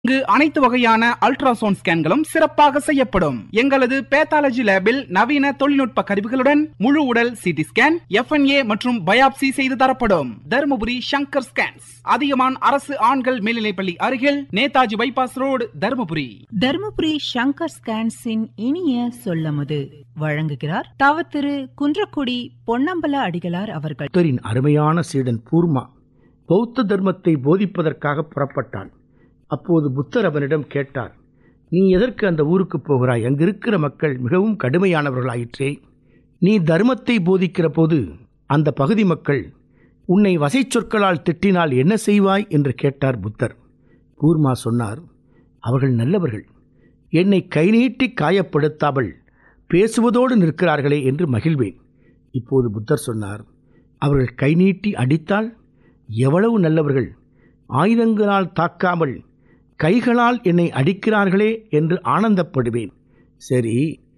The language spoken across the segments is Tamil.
இங்கு அனைத்து வகையான அல்ட்ராசவுண்ட் ஸ்கேன்களும் சிறப்பாக செய்யப்படும் எங்களது பேத்தாலஜி லேபில் நவீன தொழில்நுட்ப கருவிகளுடன் முழு உடல் சிடி ஸ்கேன் எஃப்என்ஏ மற்றும் பயாப்சி செய்து தரப்படும் தருமபுரி சங்கர் ஸ்கேன்ஸ் அதிகமான் அரசு ஆண்கள் மேல்நிலைப்பள்ளி அருகில் நேதாஜி பைபாஸ் ரோடு தருமபுரி தருமபுரி சங்கர் ஸ்கேன்ஸின் இனிய சொல்லமுது வழங்குகிறார் தவ திரு குன்றக்குடி பொன்னம்பல அடிகளார் அவர்கள் புத்தரின் அருமையான சீடன் பூர்மா பௌத்த தர்மத்தை போதிப்பதற்காக புறப்பட்டான் அப்போது புத்தர் அவனிடம் கேட்டார் நீ எதற்கு அந்த ஊருக்கு போகிறாய் அங்கிருக்கிற மக்கள் மிகவும் கடுமையானவர்களாயிற்றே நீ தர்மத்தை போதிக்கிற போது அந்த பகுதி மக்கள் உன்னை வசை சொற்களால் திட்டினால் என்ன செய்வாய் என்று கேட்டார் புத்தர் பூர்மா சொன்னார் அவர்கள் நல்லவர்கள் என்னை கை நீட்டி காயப்படுத்தாமல் பேசுவதோடு நிற்கிறார்களே என்று மகிழ்வேன் இப்போது புத்தர் சொன்னார் அவர்கள் கை நீட்டி அடித்தால் எவ்வளவு நல்லவர்கள் ஆயுதங்களால் தாக்காமல் கைகளால் என்னை அடிக்கிறார்களே என்று ஆனந்தப்படுவேன் சரி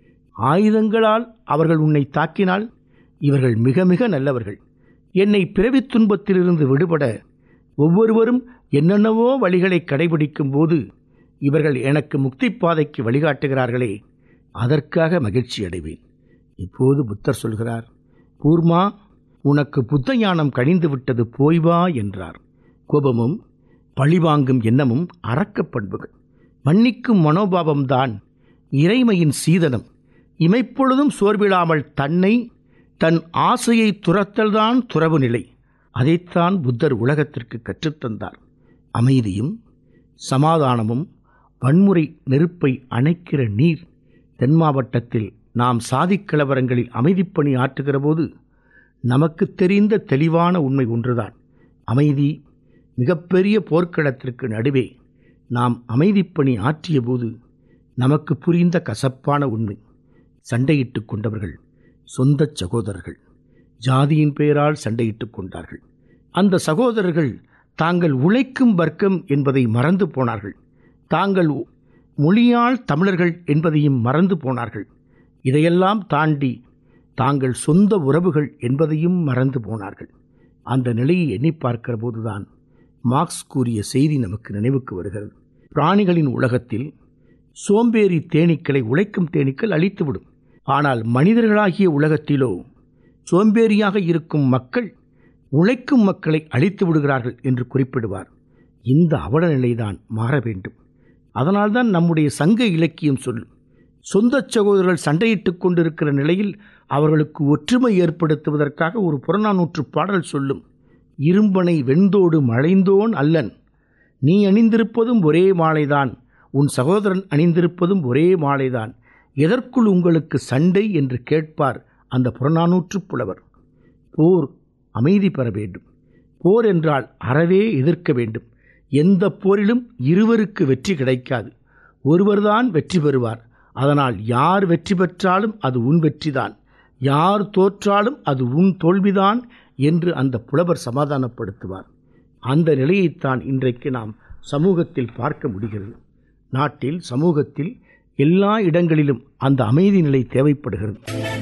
ஆயுதங்களால் அவர்கள் உன்னை தாக்கினால் இவர்கள் மிக மிக நல்லவர்கள் என்னை பிறவித் துன்பத்திலிருந்து விடுபட ஒவ்வொருவரும் என்னென்னவோ வழிகளை கடைபிடிக்கும் போது இவர்கள் எனக்கு முக்தி பாதைக்கு வழிகாட்டுகிறார்களே அதற்காக மகிழ்ச்சி அடைவேன் இப்போது புத்தர் சொல்கிறார் பூர்மா உனக்கு புத்த ஞானம் கழிந்து விட்டது போய் வா என்றார் கோபமும் பழிவாங்கும் எண்ணமும் அரக்கப் பண்புகள் மன்னிக்கும் மனோபாவம்தான் இறைமையின் சீதனம் இமைப்பொழுதும் சோர்விடாமல் தன்னை தன் ஆசையை துரத்தல்தான் துறவு நிலை அதைத்தான் புத்தர் உலகத்திற்கு கற்றுத்தந்தார் அமைதியும் சமாதானமும் வன்முறை நெருப்பை அணைக்கிற நீர் தென் மாவட்டத்தில் நாம் சாதிக் கலவரங்களில் அமைதிப்பணி ஆற்றுகிற போது நமக்கு தெரிந்த தெளிவான உண்மை ஒன்றுதான் அமைதி மிகப்பெரிய போர்க்களத்திற்கு நடுவே நாம் அமைதிப்பணி ஆற்றிய போது நமக்கு புரிந்த கசப்பான உண்மை சண்டையிட்டுக் கொண்டவர்கள் சொந்த சகோதரர்கள் ஜாதியின் பெயரால் சண்டையிட்டுக் கொண்டார்கள் அந்த சகோதரர்கள் தாங்கள் உழைக்கும் வர்க்கம் என்பதை மறந்து போனார்கள் தாங்கள் மொழியால் தமிழர்கள் என்பதையும் மறந்து போனார்கள் இதையெல்லாம் தாண்டி தாங்கள் சொந்த உறவுகள் என்பதையும் மறந்து போனார்கள் அந்த நிலையை எண்ணி பார்க்கிற போதுதான் மார்க்ஸ் கூறிய செய்தி நமக்கு நினைவுக்கு வருகிறது பிராணிகளின் உலகத்தில் சோம்பேறி தேனீக்களை உழைக்கும் தேனீக்கள் அழித்துவிடும் ஆனால் மனிதர்களாகிய உலகத்திலோ சோம்பேறியாக இருக்கும் மக்கள் உழைக்கும் மக்களை அழித்து விடுகிறார்கள் என்று குறிப்பிடுவார் இந்த அவல நிலைதான் மாற வேண்டும் அதனால்தான் நம்முடைய சங்க இலக்கியம் சொல்லும் சொந்த சகோதரர்கள் சண்டையிட்டுக் கொண்டிருக்கிற நிலையில் அவர்களுக்கு ஒற்றுமை ஏற்படுத்துவதற்காக ஒரு புறநானூற்று பாடல் சொல்லும் இரும்பனை வெண்தோடு மழைந்தோன் அல்லன் நீ அணிந்திருப்பதும் ஒரே மாலைதான் உன் சகோதரன் அணிந்திருப்பதும் ஒரே மாலைதான் எதற்குள் உங்களுக்கு சண்டை என்று கேட்பார் அந்த புறநானூற்று புலவர் போர் அமைதி பெற வேண்டும் போர் என்றால் அறவே எதிர்க்க வேண்டும் எந்த போரிலும் இருவருக்கு வெற்றி கிடைக்காது ஒருவர்தான் வெற்றி பெறுவார் அதனால் யார் வெற்றி பெற்றாலும் அது உன் வெற்றிதான் யார் தோற்றாலும் அது உன் தோல்விதான் என்று அந்த புலவர் சமாதானப்படுத்துவார் அந்த நிலையைத்தான் இன்றைக்கு நாம் சமூகத்தில் பார்க்க முடிகிறது நாட்டில் சமூகத்தில் எல்லா இடங்களிலும் அந்த அமைதி நிலை தேவைப்படுகிறது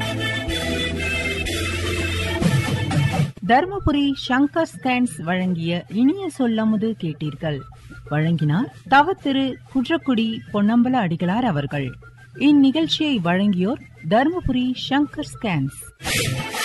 தர்மபுரி சங்கர் ஸ்கேன்ஸ் வழங்கிய இனிய சொல்லமுது கேட்டீர்கள் வழங்கினார் தவ திரு குன்றக்குடி பொன்னம்பல அடிகளார் அவர்கள் இந்நிகழ்ச்சியை வழங்கியோர் தர்மபுரி சங்கர் ஸ்கேன்ஸ்